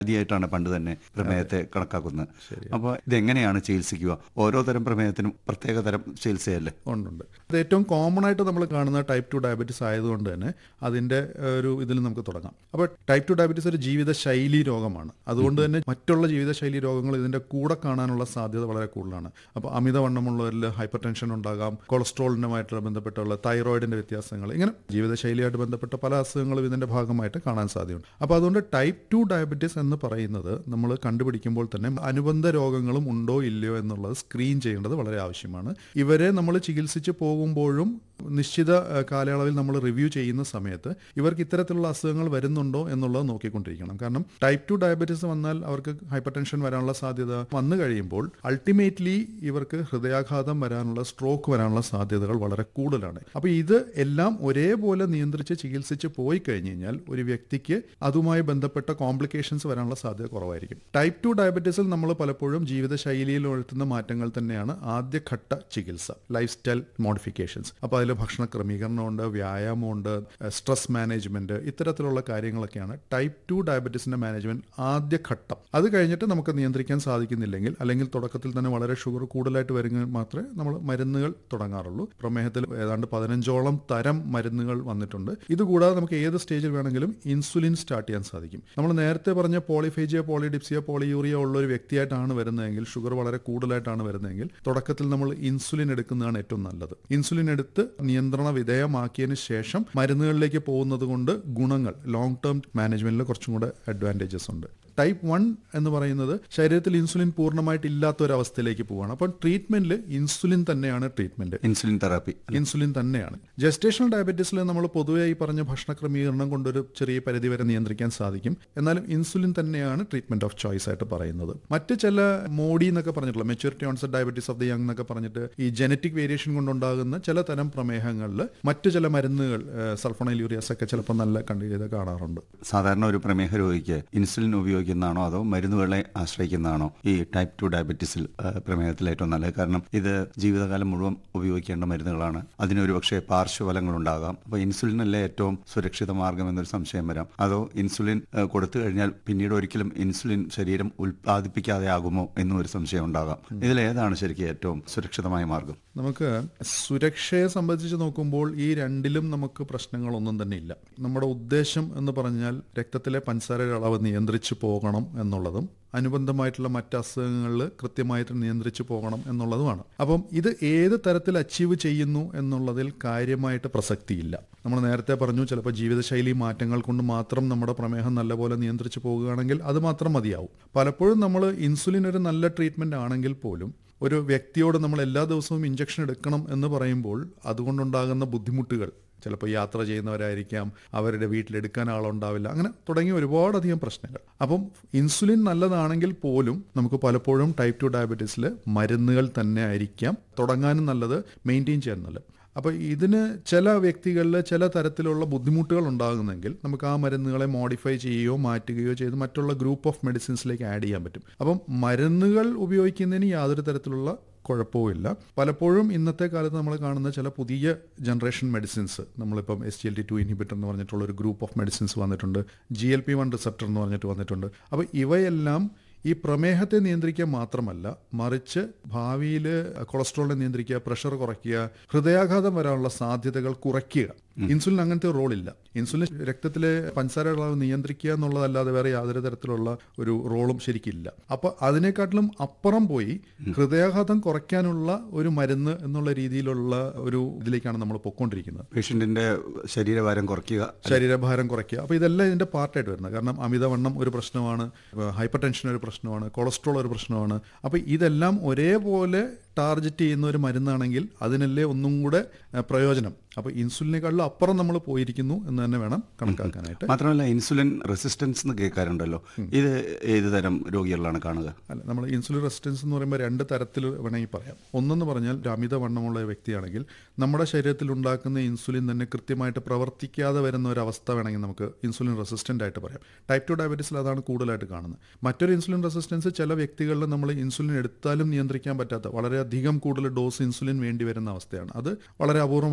വ്യാധിയായിട്ടാണ് പണ്ട് തന്നെ പ്രമേഹത്തെ കണക്കാക്കുന്നത് അപ്പോൾ ഇതെങ്ങനെയാണ് ചികിത്സിക്കുക ഓരോ തരം പ്രമേഹത്തിനും പ്രത്യേക തരം ചികിത്സയല്ലേ ഉണ്ടുണ്ട് ഇത് ഏറ്റവും കോമൺ ആയിട്ട് നമ്മൾ കാണുന്ന ടൈപ്പ് ടു ഡയബറ്റീസ് ആയതുകൊണ്ട് തന്നെ അതിൻ്റെ ഏഹ്, ഒരു ഇതിൽ നമുക്ക് തുടങ്ങാം അപ്പോൾ ടൈപ്പ് ടു ഡയബറ്റീസ് ഒരു ജീവിതശൈലി രോഗമാണ് അതുകൊണ്ട് തന്നെ മറ്റുള്ള ജീവിതശൈലി രോഗങ്ങൾ ഇതിൻ്റെ കൂടെ കാണാനുള്ള സാധ്യത വളരെ കൂടുതലാണ് അപ്പോൾ അമിതവണ്ണമുള്ളവരിൽ ഹൈപ്പർ ടെൻഷൻ ഉണ്ടാകാം കൊളസ്ട്രോളിനുമായിട്ട് ബന്ധപ്പെട്ടുള്ള തൈറോയിഡിൻ്റെ വ്യത്യാസങ്ങൾ ഇങ്ങനെ ജീവിതശൈലിയായിട്ട് ബന്ധപ്പെട്ട പല അസുഖങ്ങളും ഇതിൻ്റെ ഭാഗമായിട്ട് കാണാൻ സാധ്യതയുണ്ട് അപ്പോൾ അതുകൊണ്ട് ടൈപ്പ് ടു ഡയബറ്റീസ് എന്ന് പറയുന്നത് നമ്മൾ കണ്ടുപിടിക്കുമ്പോൾ തന്നെ അനുബന്ധ രോഗങ്ങളും ഉണ്ടോ ഇല്ലയോ എന്നുള്ളത് സ്ക്രീൻ ചെയ്യേണ്ടത് വളരെ ആവശ്യമാണ് ഇവരെ നമ്മൾ ചികിത്സിച്ച് പോകുമ്പോഴും നിശ്ചിത ഏഹ്, കാലയളവിൽ നമ്മൾ റിവ്യൂ ചെയ്യുന്ന സമയത്ത് ഇവർക്ക് ഇത്തരത്തിലുള്ള അസുഖങ്ങൾ വരുന്നുണ്ടോ എന്നുള്ളത് നോക്കിക്കൊണ്ടിരിക്കണം കാരണം ടൈപ്പ് ടു ഡയബറ്റീസ് വന്നാൽ അവർക്ക് ഹൈപ്പർ ടെൻഷൻ വരാനുള്ള സാധ്യത വന്നു കഴിയുമ്പോൾ അൾട്ടിമേറ്റ്ലി ഇവർക്ക് ഹൃദയാഘാതം വരാനുള്ള സ്ട്രോക്ക് വരാനുള്ള സാധ്യതകൾ വളരെ കൂടുതലാണ് അപ്പോൾ ഇത് എല്ലാം ഒരേപോലെ നിയന്ത്രിച്ച് ചികിത്സിച്ച് പോയി കഴിഞ്ഞ് കഴിഞ്ഞാൽ ഒരു വ്യക്തിക്ക് അതുമായി ബന്ധപ്പെട്ട കോംപ്ലിക്കേഷൻസ് വരാനുള്ള സാധ്യത കുറവായിരിക്കും ടൈപ്പ് ടു ഡയബറ്റീസിൽ നമ്മൾ പലപ്പോഴും ജീവിതശൈലിയിൽ വരുത്തുന്ന മാറ്റങ്ങൾ തന്നെയാണ് ആദ്യഘട്ട ചികിത്സ ലൈഫ് സ്റ്റൈൽ മോഡിഫിക്കേഷൻസ് അപ്പോൾ അതിൽ ഭക്ഷണ ക്രമീകരണമുണ്ട് വ്യായാമമുണ്ട് സ്ട്രെസ് മാനേജ്മെന്റ് ഇത്തരത്തിലുള്ള കാര്യങ്ങളൊക്കെയാണ് ടൈപ്പ് ടു ഡയബറ്റീസിന്റെ മാനേജ്മെന്റ് ആദ്യഘട്ടം അത് കഴിഞ്ഞിട്ട് നമുക്ക് നിയന്ത്രിക്കാൻ സാധിക്കുന്നില്ലെങ്കിൽ അല്ലെങ്കിൽ തുടക്കത്തിൽ തന്നെ വളരെ ഷുഗർ കൂടുതലായിട്ട് വരുമെങ്കിൽ മാത്രമേ നമ്മൾ മരുന്നുകൾ തുടങ്ങാറുള്ളൂ പ്രമേഹത്തിൽ ഏതാണ്ട് പതിനഞ്ചോളം തരം മരുന്നുകൾ വന്നിട്ടുണ്ട് ഇതുകൂടാതെ നമുക്ക് ഏത് സ്റ്റേജിൽ വേണമെങ്കിലും ഇൻസുലിൻ സ്റ്റാർട്ട് ചെയ്യാൻ സാധിക്കും നമ്മൾ നേരത്തെ പറഞ്ഞ പോളിഫേജിയ പോളിഡിപ്സിയ പോളിയൂറിയ ഉള്ള ഒരു വ്യക്തിയായിട്ടാണ് വരുന്നതെങ്കിൽ ഷുഗർ വളരെ കൂടുതലായിട്ടാണ് വരുന്നതെങ്കിൽ തുടക്കത്തിൽ നമ്മൾ ഇൻസുലിൻ എടുക്കുന്നതാണ് ഏറ്റവും നല്ലത് ഇൻസുലിൻ എടുത്ത് നിയന്ത്രണ വിധേയമാക്കിയതിന് ശേഷം മരുന്നുകളിലേക്ക് പോകുന്നത് കൊണ്ട് ഗുണങ്ങൾ ലോങ് ടേം മാനേജ്മെന്റിൽ കുറച്ചും കൂടെ അഡ്വാൻറ്റേജസ് ഉണ്ട് ടൈപ്പ് വൺ എന്ന് പറയുന്നത് ശരീരത്തിൽ ഇൻസുലിൻ പൂർണ്ണമായിട്ട് ഇല്ലാത്ത ഒരു അവസ്ഥയിലേക്ക് പോവുകയാണ് അപ്പോൾ ട്രീറ്റ്മെന്റിൽ ഇൻസുലിൻ തന്നെയാണ് ട്രീറ്റ്മെന്റ് ഇൻസുലിൻ തെറാപ്പി ഇൻസുലിൻ തന്നെയാണ് ജസ്റ്റേഷണൽ ഡയബറ്റീസിൽ നമ്മൾ പൊതുവെ ഈ പറഞ്ഞ ഭക്ഷണ ക്രമീകരണം കൊണ്ടൊരു ചെറിയ പരിധി വരെ നിയന്ത്രിക്കാൻ സാധിക്കും എന്നാലും ഇൻസുലിൻ തന്നെയാണ് ട്രീറ്റ്മെന്റ് ഓഫ് ചോയ്സ് ആയിട്ട് പറയുന്നത് മറ്റ് ചില മോഡി എന്നൊക്കെ പറഞ്ഞിട്ടുള്ള maturity onset diabetes of the young എന്നൊക്കെ പറഞ്ഞിട്ട് ഈ ജനറ്റിക് വേരിയേഷൻ കൊണ്ടുണ്ടാകുന്ന ചില തരം പ്രമേഹങ്ങളിൽ മറ്റു ചില മരുന്നുകൾ സൾഫോണൈൽ യൂറിയാസ് ഒക്കെ ചിലപ്പോൾ നല്ല കണ്ടു ചെയ്ത് കാണാറുണ്ട് സാധാരണ ഒരു പ്രമേഹ രോഗിക്ക് ഇൻസുലിൻ ഉപയോഗിക്കുന്നതാണോ അതോ മരുന്നുകളെ ആശ്രയിക്കുന്നതാണോ ഈ ടൈപ്പ് ടു ഡയബറ്റീസിൽ ആ, പ്രമേഹത്തിൽ ഏറ്റവും നല്ലത് കാരണം ഇത് ജീവിതകാലം മുഴുവൻ ഉപയോഗിക്കേണ്ട മരുന്നുകളാണ് അതിനൊരു പക്ഷേ പാർശ്വഫലങ്ങൾ ഉണ്ടാകാം അപ്പോൾ ഇൻസുലിൻ അല്ലേ ഏറ്റവും സുരക്ഷിത മാർഗം എന്നൊരു സംശയം വരാം അതോ ഇൻസുലിൻ ആ, കൊടുത്തു കഴിഞ്ഞാൽ പിന്നീട് ഒരിക്കലും ഇൻസുലിൻ ശരീരം ഉൽപ്പാദിപ്പിക്കാതെ ആകുമോ എന്നും ഒരു സംശയം ഉണ്ടാകാം ഇതിലേതാണ് ശരിക്കും ഏറ്റവും സുരക്ഷിതമായ മാർഗം നമുക്ക് സുരക്ഷയെ സംബന്ധിച്ച് നോക്കുമ്പോൾ ഈ രണ്ടിലും നമുക്ക് പ്രശ്നങ്ങളൊന്നും തന്നെ ഇല്ല നമ്മുടെ ഉദ്ദേശം എന്ന് പറഞ്ഞാൽ രക്തത്തിലെ പഞ്ചസാരയുടെ അളവ് നിയന്ത്രിച്ചു പോകണം എന്നുള്ളതും അനുബന്ധമായിട്ടുള്ള മറ്റ് അസുഖങ്ങളിൽ കൃത്യമായിട്ട് നിയന്ത്രിച്ചു പോകണം എന്നുള്ളതുമാണ് അപ്പം ഇത് ഏത് തരത്തിൽ അച്ചീവ് ചെയ്യുന്നു എന്നുള്ളതിൽ കാര്യമായിട്ട് പ്രസക്തിയില്ല നമ്മൾ നേരത്തെ പറഞ്ഞു ചിലപ്പോൾ ജീവിതശൈലി മാറ്റങ്ങൾ കൊണ്ട് മാത്രം നമ്മുടെ പ്രമേഹം നല്ലപോലെ നിയന്ത്രിച്ചു പോകുകയാണെങ്കിൽ അത് മാത്രം മതിയാവും പലപ്പോഴും നമ്മൾ ഇൻസുലിൻ ഒരു നല്ല ട്രീറ്റ്മെന്റ് ആണെങ്കിൽ പോലും ഒരു വ്യക്തിയോട് നമ്മൾ എല്ലാ ദിവസവും ഇഞ്ചക്ഷൻ എടുക്കണം എന്ന് പറയുമ്പോൾ അതുകൊണ്ടുണ്ടാകുന്ന ബുദ്ധിമുട്ടുകൾ ചിലപ്പോൾ യാത്ര ചെയ്യുന്നവരായിരിക്കാം അവരുടെ വീട്ടിലെടുക്കാൻ ആളുണ്ടാവില്ല അങ്ങനെ തുടങ്ങിയ ഒരുപാടധികം പ്രശ്നങ്ങൾ അപ്പം ഇൻസുലിൻ നല്ലതാണെങ്കിൽ പോലും നമുക്ക് പലപ്പോഴും ടൈപ്പ് ടു ഡയബറ്റീസിൽ മരുന്നുകൾ തന്നെ ആയിരിക്കാം തുടങ്ങാനും നല്ലത് മെയിൻറ്റെയിൻ ചെയ്യാൻ നല്ലത് അപ്പോൾ ഇതിന് ചില വ്യക്തികളിൽ ചില തരത്തിലുള്ള ബുദ്ധിമുട്ടുകൾ ഉണ്ടാകുന്നെങ്കിൽ നമുക്ക് ആ മരുന്നുകളെ മോഡിഫൈ ചെയ്യുകയോ മാറ്റുകയോ ചെയ്ത് മറ്റുള്ള ഗ്രൂപ്പ് ഓഫ് മെഡിസിൻസിലേക്ക് ആഡ് ചെയ്യാൻ പറ്റും അപ്പം മരുന്നുകൾ ഉപയോഗിക്കുന്നതിന് യാതൊരു തരത്തിലുള്ള കുഴപ്പവുമില്ല പലപ്പോഴും ഇന്നത്തെ കാലത്ത് നമ്മൾ കാണുന്ന ചില പുതിയ ജനറേഷൻ മെഡിസിൻസ് നമ്മളിപ്പം S G L T two inhibitor എന്ന് പറഞ്ഞിട്ടുള്ള ഒരു ഗ്രൂപ്പ് ഓഫ് മെഡിസിൻസ് വന്നിട്ടുണ്ട് G L P one receptor എന്ന് പറഞ്ഞിട്ട് വന്നിട്ടുണ്ട് അപ്പോൾ ഇവയെല്ലാം ഈ പ്രമേഹത്തെ നിയന്ത്രിക്കുക മാത്രമല്ല മറിച്ച് ഭാവിയിൽ കൊളസ്ട്രോളിനെ നിയന്ത്രിക്കുക പ്രഷർ കുറയ്ക്കുക ഹൃദയാഘാതം വരാനുള്ള സാധ്യതകൾ കുറയ്ക്കുക ഇൻസുലിൻ അങ്ങനത്തെ ഒരു റോളില്ല ഇൻസുലിൻ രക്തത്തിലെ പഞ്ചസാരയുടെ അളവ് നിയന്ത്രിക്കുക എന്നുള്ളതല്ലാതെ വേറെ യാതൊരു തരത്തിലുള്ള ഒരു റോളും ശരിക്കില്ല അപ്പൊ അതിനെക്കാട്ടിലും അപ്പുറം പോയി ഹൃദയാഘാതം കുറയ്ക്കാനുള്ള ഒരു മരുന്ന് എന്നുള്ള രീതിയിലുള്ള ഒരു ഇതിലേക്കാണ് നമ്മൾ പൊക്കോണ്ടിരിക്കുന്നത് പേഷ്യന്റിന്റെ ശരീരഭാരം കുറയ്ക്കുക ശരീരഭാരം കുറയ്ക്കുക അപ്പോൾ ഇതെല്ലാം ഇതിന്റെ പാർട്ടായിട്ട് വരുന്നത് കാരണം അമിതവണ്ണം ഒരു പ്രശ്നമാണ് ഹൈപ്പർ ടെൻഷൻ ഒരു പ്രശ്നമാണ് കൊളസ്ട്രോൾ ഒരു പ്രശ്നമാണ് അപ്പോൾ ഇതെല്ലാം ഒരേപോലെ ടാർഗറ്റ് ചെയ്യുന്ന ഒരു മരുന്നാണെങ്കിൽ അതിനല്ലേ ഒന്നും കൂടെ ഏഹ്, പ്രയോജനം അപ്പോൾ ഇൻസുലിനേക്കാളും അപ്പുറം നമ്മൾ പോയിരിക്കുന്നു എന്ന് തന്നെ വേണം കണക്കാക്കാനായിട്ട് മാത്രമല്ല ഇൻസുലിൻ റെസിസ്റ്റൻസ് എന്ന് കേൾക്കാറുണ്ടല്ലോ ഇത് ഏത് തരം രോഗികളിലാണ് കാണുക അല്ല നമ്മൾ ഇൻസുലിൻ റെസിസ്റ്റൻസ് എന്ന് പറയുമ്പോൾ രണ്ട് തരത്തിൽ വേണമെങ്കിൽ പറയാം ഒന്നെന്ന് പറഞ്ഞാൽ ഒരു അമിതവണ്ണമുള്ള വ്യക്തിയാണെങ്കിൽ നമ്മുടെ ശരീരത്തിൽ ഉണ്ടാക്കുന്ന ഇൻസുലിൻ തന്നെ കൃത്യമായിട്ട് പ്രവർത്തിക്കാതെ വരുന്ന ഒരു അവസ്ഥ വേണമെങ്കിൽ നമുക്ക് ഇൻസുലിൻ റെസിസ്റ്റൻ്റ് ആയിട്ട് പറയാം ടൈപ്പ് ടു ഡയബറ്റീസിൽ അതാണ് കൂടുതലായിട്ട് കാണുന്നത് മറ്റൊരു ഇൻസുലിൻ റെസിസ്റ്റൻസ് ചില വ്യക്തികളിൽ നമ്മൾ ഇൻസുലിൻ എടുത്താലും നിയന്ത്രിക്കാൻ പറ്റാത്ത വളരെയധികം കൂടുതൽ ഡോസ് ഇൻസുലിൻ വേണ്ടി വരുന്ന അവസ്ഥയാണ് അത് വളരെ അപൂർവമായിട്ട് കാണുന്ന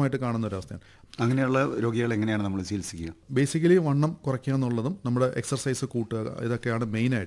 ഒരവസ്ഥയാണ് അങ്ങനെയുള്ള രോഗികളെ എങ്ങനെയാണ് നമ്മൾ ചികിത്സിക്കുക ബേസിക്കലി വണ്ണം കുറയ്ക്കുക എന്നുള്ളതും നമ്മുടെ എക്സർസൈസ് കൂട്ടുക ഇതൊക്കെയാണ് മെയിനായിട്ട്